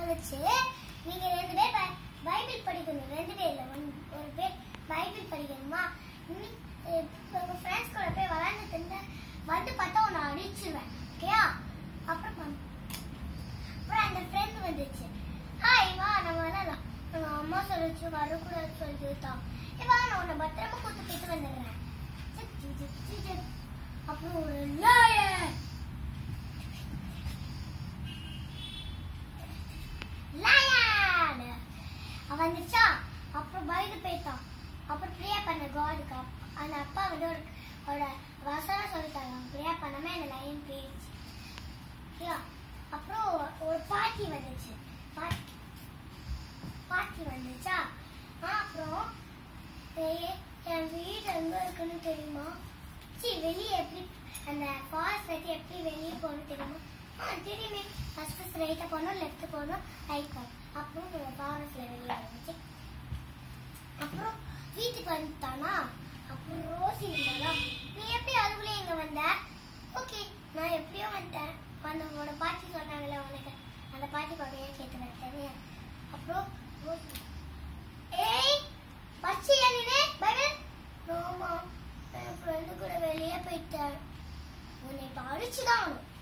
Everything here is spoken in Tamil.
வந்துச்சு நீங்க ரெண்டு பேர் பை- பைபிள் படிக்கணும் ரெண்டு பேர்ல ஒன்- ஒரு பேர் பைபிள் படிக்கணுமா இன்னி- அஹ் இப்ப உங்க ஃப்ரெண்ட்ஸ் கூட போய் விளையாண்டுட்டு இருந்த வந்து பார்த்தா உன்னை அடிச்சிருவேன் ஓகேயா அப்புறம் பண்- அப்புறம் அந்த ஃப்ரெண்ட் வந்துச்சு ஹாய் வா நம்ம வரலாம் நம்ம அம்மா சொல்லிச்சு வரக்கூடாது சொல்லிட்டான் ஏ வா நான் உன்னை பத்திரமா கூட்டு போயிட்டு வந்துடுறேன் சிப், சிப், சிப், சிப், சிப். அப்புறம் ஒரு லாயர் லயன் அவன் வந்துச்சா அப்புறம் பயந்து போயிட்டான் அப்புறம் ப்ரேயர் பண்ண காடுக்கு அந்த அப்பா வந்து ஒரு ஒரு வசனம் சொல்லிட்டாங்க ப்ரேயர் பண்ணாம அந்த லைன் போயிடுச்சு ஓகேவா அப்புறம் ஒரு பாட்டி வந்துச்சு பாட்டி பாட்டி வந்துச்சா ஆ, அப்புறம் ஏய், என் வீடு எங்க இருக்குன்னு தெரியுமா சி வெளியே எப்படி அந்த ஃபால்ஸ் வச்சு எப்படி வெளியே போகணும் தெரியுமா ஆ தெரியுமே ஃபர்ஸ்ட் ஸ்ட்ரைட்டாக போகணும் லெஃப்ட் போகணும் ரைட் போகணும் அப்புறம் நம்ம ஃபாரஸ்ட்ல வெளியே வந்துச்சு அப்புறம் வீட்டுக்கு வந்துட்டானா அப்புறம் ரோசி இருந்தாளா நீ எப்படி அதுக்குள்ளே இங்க வந்த ஓகே நான் எப்படியோ வந்தேன் அந்த உன்னோட பாட்டி சொன்னாங்கல்ல உனக்கு அந்த பாட்டி பகையே கேட்டு வந்தேன் அப்புறம் ரோசி ஏய் பச்சையா நீனே பைபிள் ஆமா என் ஃப்ரெண்டு கூட வெளியே போயிட்டேன் உன்னை இப்ப அடிச்சுதான் ஆகணும்